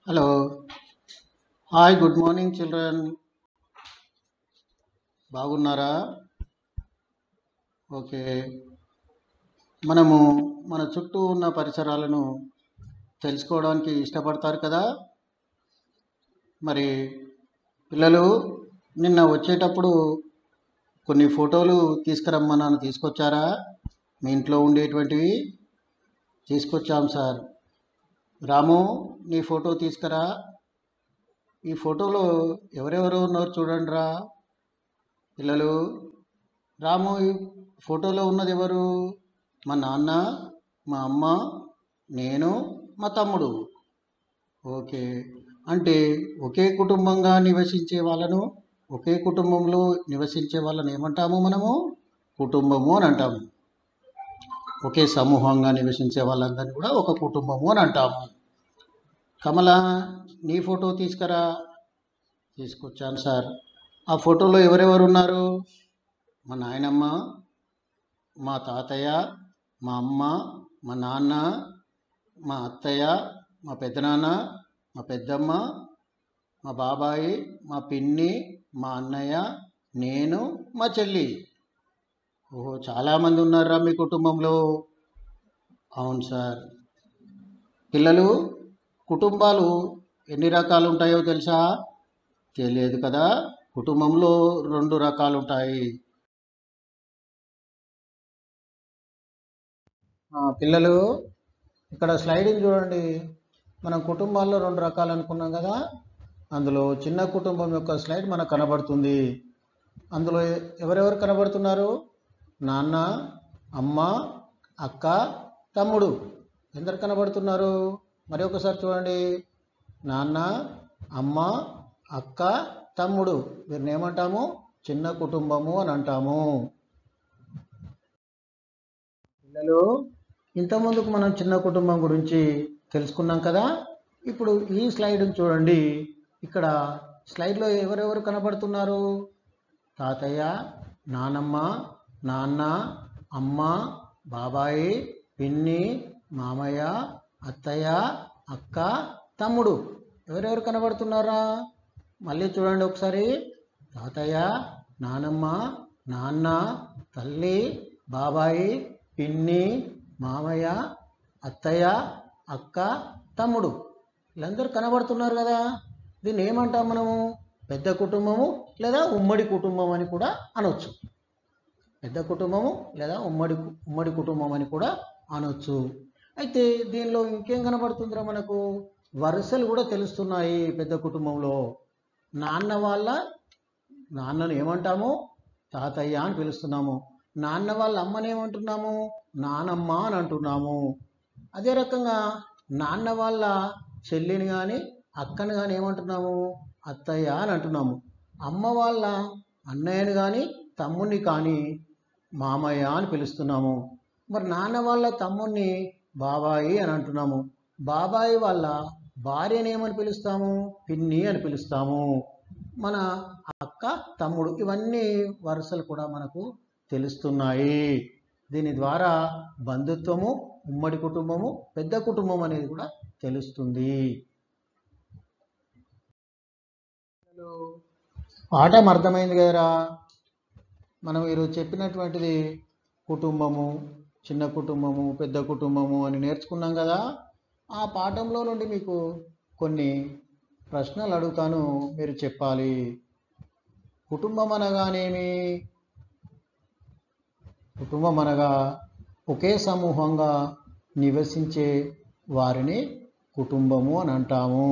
hello hi good morning children బాగున్నారా okay మనము మన చుట్టూ ఉన్న పరిసరాలను తెలుసుకోవడానికి ఇష్టపడతారు కదా మరి పిల్లలు నిన్న వచ్చేటప్పుడు కొన్ని ఫోటోలు తీసుకురమ్మన్నాను తీసుకొచ్చారా మీ ఇంట్లో ఉండేటువంటివి తీసుకొచ్చాం సార్ రాము నీ ఫోటో తీసుకురా ఈ ఫోటోలో ఎవరెవరు ఉన్నారు చూడండి రా పిల్లలు రాము ఈ ఫోటోలో ఉన్నది ఎవరు మా నాన్న మా అమ్మ నేను మా తమ్ముడు ఓకే అంటే ఒకే కుటుంబంగా నివసించే వాళ్ళను ఒకే కుటుంబంలో నివసించే వాళ్ళని ఏమంటాము మనము కుటుంబము అని అంటాము ఒకే సమూహంగా నివసించే వాళ్ళందరినీ కూడా ఒక కుటుంబము అని అంటాము కమల నీ ఫోటో తీసుకురా తీసుకొచ్చాను సార్ ఆ ఫోటోలో ఎవరెవరు ఉన్నారు మా నాయనమ్మ మా తాతయ్య మా అమ్మ మా నాన్న మా అత్తయ్య మా పెద్దనాన్న మా పెద్దమ్మ మా బాబాయి మా పిన్ని మా అన్నయ్య నేను మా చెల్లి ఓహో చాలామంది ఉన్నారా మీ కుటుంబంలో అవును సార్ పిల్లలు కుటుంబాలు ఎన్ని రకాలు ఉంటాయో తెలుసా తెలియదు కదా కుటుంబంలో రెండు రకాలు ఉంటాయి ఆ, పిల్లలు ఇక్కడ స్లైడింగ్ చూడండి మనం కుటుంబాల్లో రెండు రకాలు అనుకున్నాం కదా అందులో చిన్న కుటుంబం యొక్క స్లైడ్ మనకు కనబడుతుంది అందులో ఎవరెవరు కనబడుతున్నారు నాన్న అమ్మ అక్క తమ్ముడు ఎందరు కనబడుతున్నారు మరి ఒకసారి చూడండి నాన్న అమ్మ అక్క తమ్ముడు వీరిని ఏమంటాము చిన్న కుటుంబము అని అంటాము పిల్లలు ఇంతకుముందుకు మనం చిన్న కుటుంబం గురించి తెలుసుకున్నాం కదా ఇప్పుడు ఈ స్లైడ్ చూడండి ఇక్కడ స్లైడ్లో ఎవరెవరు కనబడుతున్నారు తాతయ్య నానమ్మ నాన్న అమ్మ బాబాయి పిన్ని మామయ్య అత్తయ్య అక్క తమ్ముడు ఎవరెవరు కనబడుతున్నారా మళ్ళీ చూడండి ఒకసారి తాతయ్య నానమ్మ నాన్న తల్లి బాబాయి పిన్ని మామయ్య అత్తయ్య అక్క తమ్ముడు వీళ్ళందరూ కనబడుతున్నారు కదా దీన్ని ఏమంటాం మనము పెద్ద కుటుంబము లేదా ఉమ్మడి కుటుంబం అని కూడా అనొచ్చు పెద్ద కుటుంబము లేదా ఉమ్మడి ఉమ్మడి కుటుంబం అని కూడా అనొచ్చు అయితే దీనిలో ఇంకేం కనబడుతుందిరా మనకు వరుసలు కూడా తెలుస్తున్నాయి పెద్ద కుటుంబంలో నాన్న వాళ్ళ నాన్నను ఏమంటాము తాతయ్య అని పిలుస్తున్నాము నాన్న వాళ్ళ అమ్మని ఏమంటున్నాము నానమ్మ అని అంటున్నాము అదే రకంగా నాన్న వాళ్ళ చెల్లిని కానీ అక్కని కానీ ఏమంటున్నాము అత్తయ్య అని అంటున్నాము అమ్మ వాళ్ళ అన్నయ్యని కానీ తమ్ముడిని కానీ మామయ్య అని పిలుస్తున్నాము మరి నాన్న వాళ్ళ తమ్ముడిని బాబాయి అని అంటున్నాము బాబాయి వాళ్ళ భార్యని ఏమని పిలుస్తాము పిన్ని అని పిలుస్తాము మన అక్క తమ్ముడు ఇవన్నీ వరుసలు కూడా మనకు తెలుస్తున్నాయి దీని ద్వారా బంధుత్వము ఉమ్మడి కుటుంబము పెద్ద కుటుంబం అనేది కూడా తెలుస్తుంది పాఠం అర్థమైంది కదరా మనం ఈరోజు చెప్పినటువంటిది కుటుంబము చిన్న కుటుంబము పెద్ద కుటుంబము అని నేర్చుకున్నాం కదా ఆ పాఠంలో నుండి మీకు కొన్ని ప్రశ్నలు అడుగుతాను మీరు చెప్పాలి కుటుంబం అనగానేమి కుటుంబం అనగా ఒకే సమూహంగా నివసించే వారిని కుటుంబము అని అంటాము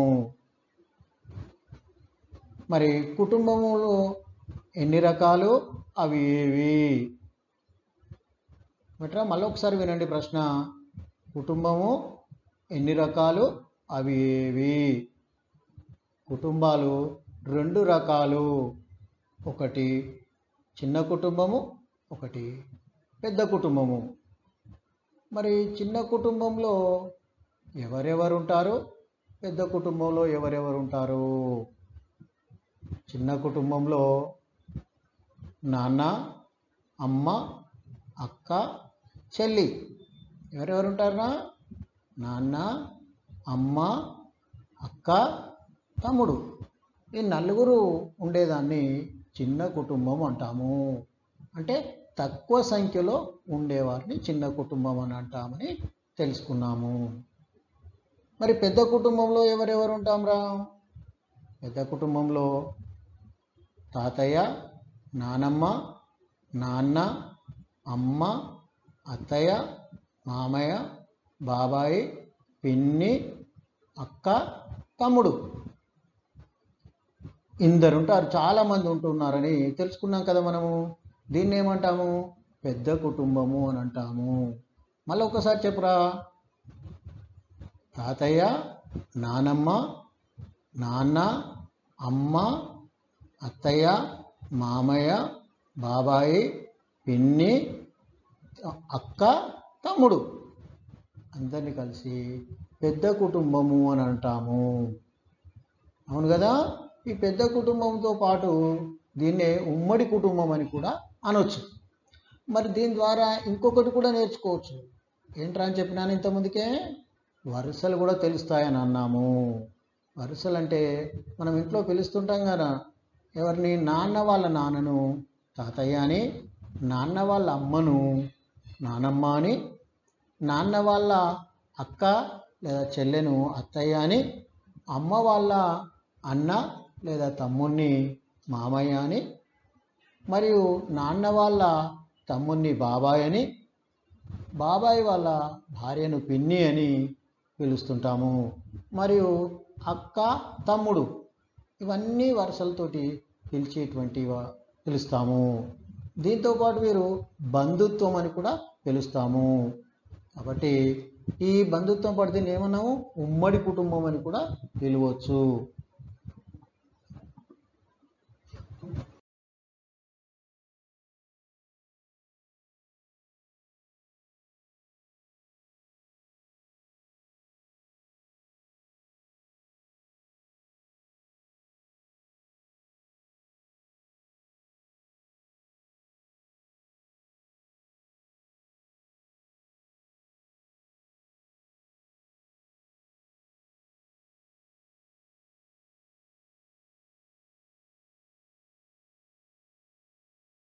మరి కుటుంబములో ఎన్ని రకాలు అవి ఏవి బట్రా మళ్ళీ ఒకసారి వినండి ప్రశ్న కుటుంబము ఎన్ని రకాలు అవి ఏవి కుటుంబాలు రెండు రకాలు ఒకటి చిన్న కుటుంబము ఒకటి పెద్ద కుటుంబము మరి చిన్న కుటుంబంలో ఎవరెవరు ఉంటారు పెద్ద కుటుంబంలో ఎవరెవరు ఉంటారు చిన్న కుటుంబంలో నాన్న అమ్మ అక్క చెల్లి ఎవరెవరు ఉంటారా నాన్న అమ్మ అక్క తమ్ముడు ఈ నలుగురు ఉండేదాన్ని చిన్న కుటుంబం అంటాము అంటే తక్కువ సంఖ్యలో ఉండేవారిని చిన్న కుటుంబం అని అంటామని తెలుసుకున్నాము మరి పెద్ద కుటుంబంలో ఎవరెవరు ఉంటాంరా పెద్ద కుటుంబంలో తాతయ్య నానమ్మ నాన్న అమ్మ అత్తయ్య మామయ్య బాబాయి పిన్ని అక్క తమ్ముడు ఇందరు ఉంటారు చాలామంది ఉంటున్నారని తెలుసుకున్నాం కదా మనము దీన్ని ఏమంటాము పెద్ద కుటుంబము అని అంటాము మళ్ళీ ఒకసారి చెప్పురా తాతయ్య నానమ్మ నాన్న అమ్మ అత్తయ్య మామయ్య బాబాయి పిన్ని అక్క తమ్ముడు అందరినీ కలిసి పెద్ద కుటుంబము అని అంటాము అవును కదా ఈ పెద్ద కుటుంబంతో పాటు దీన్నే ఉమ్మడి కుటుంబం అని కూడా అనొచ్చు మరి దీని ద్వారా ఇంకొకటి కూడా నేర్చుకోవచ్చు ఏంట్రా అని చెప్పినాను ఇంతకుముందుకే వరుసలు కూడా తెలుస్తాయని అన్నాము వరుసలు అంటే మనం ఇంట్లో పిలుస్తుంటాం కదా ఎవరిని నాన్న వాళ్ళ నాన్నను తాతయ్య అని నాన్న వాళ్ళ అమ్మను నానమ్మ అని నాన్న వాళ్ళ అక్క లేదా చెల్లెను అత్తయ్య అని అమ్మ వాళ్ళ అన్న లేదా తమ్ముణ్ణి మామయ్య అని మరియు నాన్న వాళ్ళ తమ్ముణ్ణి బాబాయ్ అని బాబాయ్ వాళ్ళ భార్యను పిన్ని అని పిలుస్తుంటాము మరియు అక్క తమ్ముడు ఇవన్నీ వరుసలతోటి పిలిచేటువంటి వా- పిలుస్తాము దీంతో పాటు వీరు బంధుత్వం అని కూడా పిలుస్తాము కాబట్టి ఈ బంధుత్వం పాటు దీన్ని ఏమన్నాము ఉమ్మడి కుటుంబం అని కూడా పిలవచ్చు